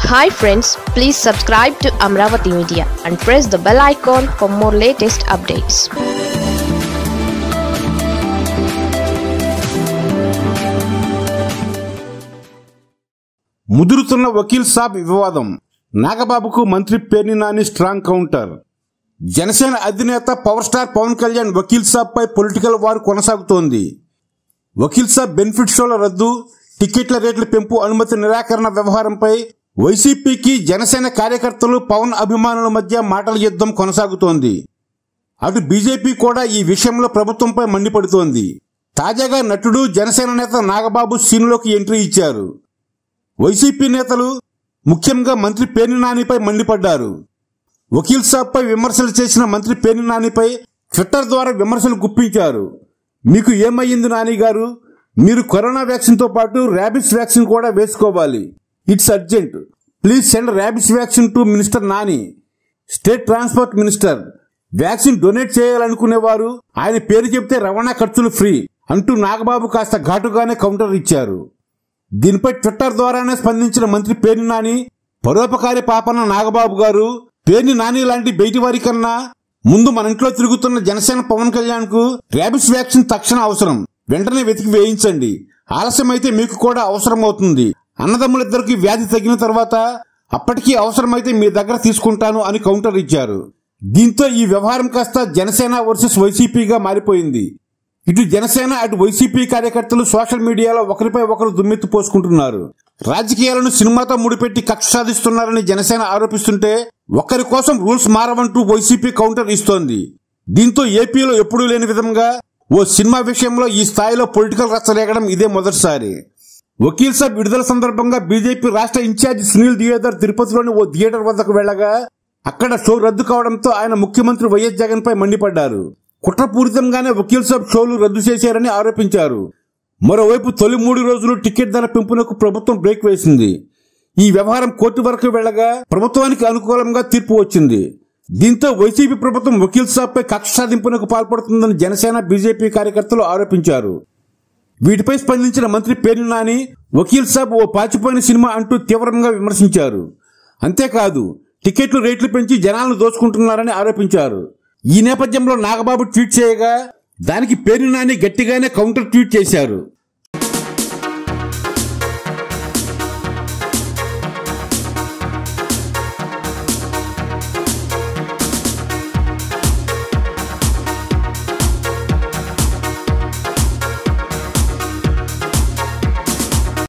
hi friends please subscribe to Amaravati media and press the bell icon for more latest updates ముదురుతున్న వకీల్ సాబ్ వివాదం నాగబాబుకు మంత్రి Perni Nani strong counter Janasena అధినేత power star Pawan Kalyan Vakeel Saab పై political war కొనసాగుతోంది వకీల్ సాబ్ బెనిఫిట్ షోల రద్దు టికెట్ల రేట్ల పెంపు అనుమతి నిరాకరణ వ్యవహారంపై వైసీపీకి జనసేన కార్యకర్తలు పవన్ అభిమానుల మధ్య మాటల యుద్ధం కొనసాగుతోంది అటు బీజేపీ కూడా ఈ విషయంలో ప్రభుత్వంపై మండిపడుతోంది తాజాగా నటుడు జనసేన నేత నాగబాబు సీన్లోకి ఎంట్రీ ఇచ్చారు వైసీపీ నేతలు ముఖ్యంగా మంత్రి పేర్ని నానిపై మండిపడ్డారు వకీల్ సాబ్పై విమర్శలు చేసిన మంత్రి పేర్ని నానిపై ట్విట్టర్ ద్వారా విమర్శలు గుప్పించారు మీకు ఏమయ్యింది నాని గారు మీరు కరోనా వ్యాక్సిన్తో పాటు ర్యాబిస్ వ్యాక్సిన్ కూడా వేసుకోవాలి it's urgent please send rabies vaccine to minister Nani state transport minister vaccine donate చేయాలనుకునేవారు ఆయన పేరు చెప్తే రవాణా ఖర్చులు ఫ్రీ అంటూ నాగబాబు కాస్త ఘాటుగానే కౌంటర్ ఇచ్చారు దీనిపై ట్విట్టర్ ద్వారానే స్పందించిన మంత్రి పేర్ని నాని పరోపకారి పాపన్న నాగబాబు గారు పేర్ని నాని లాంటి బయటి వారి కన్నా ముందు మన ఇంట్లో తిరుగుతున్న జనసేన పవన్ కళ్యాణ్ కు ర్యాబిస్ వ్యాక్సిన్ తక్షణ అవసరం వెంటనే వెతికి వేయించండి ఆలస్యమైతే మీకు కూడా అవసరం అవుతుంది అన్నదమ్ములిద్దరికి వ్యాధి తగ్గిన తర్వాత అప్పటికీ అవసరమైతే మీ దగ్గర తీసుకుంటాను అని కౌంటర్ ఇచ్చారు దీంతో ఈ వ్యవహారం కాస్త జనసేన వర్సెస్ వైసీపీగా మారిపోయింది ఇటు జనసేన అటు వైసీపీ కార్యకర్తలు సోషల్ మీడియాలో ఒకరిపై ఒకరు దుమ్మెత్తి పోసుకుంటున్నారు రాజకీయాలను సినిమాతో ముడిపెట్టి కక్ష సాధిస్తున్నారని జనసేన ఆరోపిస్తుంటే ఒక్కరి కోసం రూల్స్ మారవంటూ వైసీపీ కౌంటర్ ఇస్తోంది దీంతో ఏపీలో ఎప్పుడూ లేని విధంగా ఓ సినిమా విషయంలో ఈ స్థాయిలో పొలిటికల్ రచ్చలేగడం ఇదే మొదటిసారి వకీల్ సాబ్ విడుదల సందర్భంగా బీజేపీ రాష్ట్ర ఇన్ఛార్జి సునీల్ దియోదర్ తిరుపతిలోని ఓ థియేటర్ వద్దకు వెళ్లగా అక్కడ షో రద్దు కావడంతో ఆయన ముఖ్యమంత్రి వైఎస్ జగన్ పై మండిపడ్డారు కుట్రపూరితంగానే వకీల్ సాబ్ షోలు రద్దు చేశారని ఆరోపించారు మరోవైపు తొలి మూడు రోజులు టికెట్ ధర పెంపునకు ప్రభుత్వం బ్రేక్ వేసింది ఈ వ్యవహారం కోర్టు వరకు వెళ్లగా ప్రభుత్వానికి అనుకూలంగా తీర్పు వచ్చింది దీంతో వైసీపీ ప్రభుత్వం వకీల్ సాబ్ పై కక్ష సాధింపునకు పాల్పడుతుందని జనసేన బీజేపీ కార్యకర్తలు ఆరోపించారు వీటిపై స్పందించిన మంత్రి పేర్ని నాని వకీల్ సాబ్ ఓ పాచిపోయిన సినిమా అంటూ తీవ్రంగా విమర్శించారు అంతేకాదు టికెట్లు రేట్లు పెంచి జనాలను దోచుకుంటున్నారని ఆరోపించారు ఈ నేపథ్యంలో నాగబాబు ట్వీట్ చేయగా దానికి పేర్ని నాని గట్టిగానే కౌంటర్ ట్వీట్ చేశారు